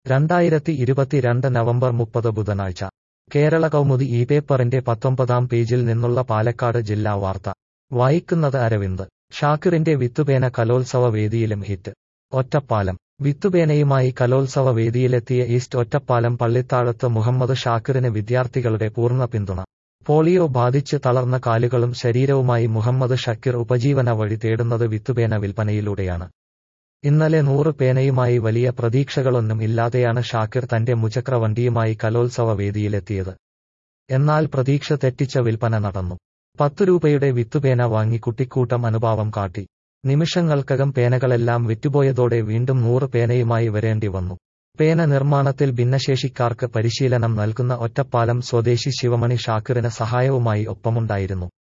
രണ്ടായിരത്തി ഇരുപത്തിരണ്ട് നവംബർ മുപ്പത് ബുധനാഴ്ച കേരള കൗമുദി ഈ പേപ്പറിന്റെ പത്തൊമ്പതാം പേജിൽ നിന്നുള്ള പാലക്കാട് ജില്ലാ വാർത്ത വായിക്കുന്നത് അരവിന്ദ് ഷാക്കിറിന്റെ വിത്തുപേന കലോത്സവ വേദിയിലും ഹിറ്റ് ഒറ്റപ്പാലം വിത്തുപേനയുമായി കലോത്സവ വേദിയിലെത്തിയ ഈസ്റ്റ് ഒറ്റപ്പാലം പള്ളിത്താഴത്ത് മുഹമ്മദ് ഷാക്കിറിന് വിദ്യാർത്ഥികളുടെ പൂർണ്ണ പിന്തുണ പോളിയോ ബാധിച്ച് തളർന്ന കാലുകളും ശരീരവുമായി മുഹമ്മദ് ഷക്കീർ ഉപജീവന വഴി തേടുന്നത് വിത്തുപേന വിൽപ്പനയിലൂടെയാണ് ഇന്നലെ നൂറ് പേനയുമായി വലിയ പ്രതീക്ഷകളൊന്നും ഇല്ലാതെയാണ് ഷാക്കിർ തന്റെ മുചക്ര വണ്ടിയുമായി കലോത്സവ വേദിയിലെത്തിയത് എന്നാൽ പ്രതീക്ഷ തെറ്റിച്ച വിൽപ്പന നടന്നു പത്തു രൂപയുടെ വിത്തുപേന വാങ്ങി കുട്ടിക്കൂട്ടം അനുഭാവം കാട്ടി നിമിഷങ്ങൾക്കകം പേനകളെല്ലാം വിറ്റുപോയതോടെ വീണ്ടും നൂറ് പേനയുമായി വരേണ്ടി വന്നു പേന നിർമ്മാണത്തിൽ ഭിന്നശേഷിക്കാർക്ക് പരിശീലനം നൽകുന്ന ഒറ്റപ്പാലം സ്വദേശി ശിവമണി ഷാക്കിറിന് സഹായവുമായി ഒപ്പമുണ്ടായിരുന്നു